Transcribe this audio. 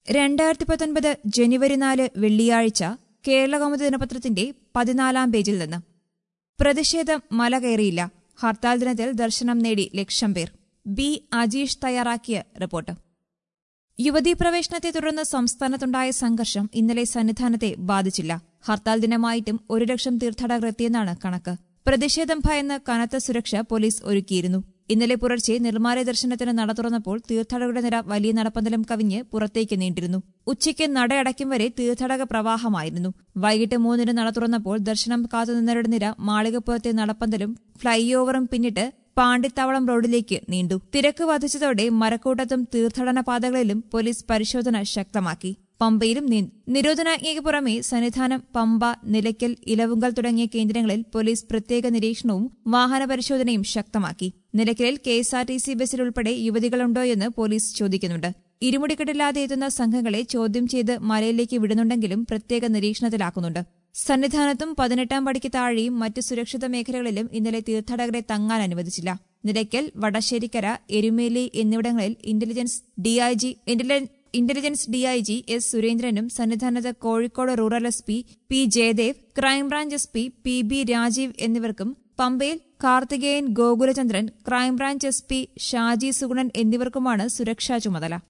രണ്ടായിരത്തി പത്തൊൻപത് ജനുവരി നാല് വെള്ളിയാഴ്ച കേരളകൗമുദി ദിനപത്രത്തിന്റെ പതിനാലാം പേജിൽ നിന്ന് പ്രതിഷേധം മല കയറിയില്ല ഹർത്താൽ ദിനത്തിൽ ദർശനം നേടി ലക്ഷം പേർ ബി അജീഷ് തയ്യാറാക്കിയ റിപ്പോർട്ട് യുവതീ പ്രവേശനത്തെ തുടർന്ന് സംസ്ഥാനത്തുണ്ടായ സംഘർഷം ഇന്നലെ സന്നിധാനത്തെ ബാധിച്ചില്ല ഹർത്താൽ ദിനമായിട്ടും ഒരു ലക്ഷം തീർത്ഥാടകർ എത്തിയെന്നാണ് കണക്ക് പ്രതിഷേധം ഭയന്ന് കനത്ത സുരക്ഷ പോലീസ് ഒരുക്കിയിരുന്നു ഇന്നലെ പുലർച്ചെ നിർമ്മാല്യ ദർശനത്തിന് നട തുറന്നപ്പോൾ തീർത്ഥാടകരുടെ നിര വലിയ നടപ്പന്തലം കവിഞ്ഞ് പുറത്തേക്ക് നീണ്ടിരുന്നു ഉച്ചയ്ക്ക് നടയടയ്ക്കും വരെ തീർത്ഥാടക പ്രവാഹമായിരുന്നു വൈകിട്ട് മൂന്നിന് നട തുറന്നപ്പോൾ ദർശനം കാത്തുനിന്നവരുടെ നിര മാളികപ്പുറത്തെ നടപ്പന്തലും ഫ്ളൈ ഓവറും പിന്നിട്ട് പാണ്ടിത്താവളം റോഡിലേക്ക് നീണ്ടു തിരക്ക് വർദ്ധിച്ചതോടെ മരക്കൂട്ടത്തും തീർത്ഥാടന പാതകളിലും പോലീസ് പരിശോധന ശക്തമാക്കി പമ്പയിലും നീ- നിരോധനാജ്ഞയ്ക്ക് പുറമെ സന്നിധാനം പമ്പ നിലയ്ക്കൽ ഇലവുങ്കൽ തുടങ്ങിയ കേന്ദ്രങ്ങളിൽ പോലീസ് പ്രത്യേക നിരീക്ഷണവും വാഹന പരിശോധനയും ശക്തമാക്കി നിലയ്ക്കലിൽ K S R T C ബസ്സിൽ ഉൾപ്പെടെ യുവതികളുണ്ടോയെന്ന് പോലീസ് ചോദിക്കുന്നുണ്ട് ഇരുമുടിക്കെട്ടില്ലാതെ എത്തുന്ന സംഘങ്ങളെ ചോദ്യം ചെയ്ത് മലയിലേക്ക് വിടുന്നുണ്ടെങ്കിലും പ്രത്യേക നിരീക്ഷണത്തിലാക്കുന്നുണ്ട് സന്നിധാനത്തും പതിനെട്ടാം പടിക്ക് താഴെയും മറ്റ് സുരക്ഷിത മേഖലകളിലും ഇന്നലെ തീർത്ഥാടകരെ തങ്ങാൻ അനുവദിച്ചില്ല നിലയ്ക്കൽ വടശ്ശേരിക്കര എരുമേലി എന്നിവിടങ്ങളിൽ intelligence DIG intelligence DIG S സുരേന്ദ്രനും സന്നിധാനത്ത് Kozhikode rural S P P Jayadev crime branch S P P B Rajeev എന്നിവർക്കും പമ്പയിൽ Karthikeyan Gokulachandran crime branch S P Shaji Sugunan എന്നിവർക്കുമാണ് സുരക്ഷാ ചുമതല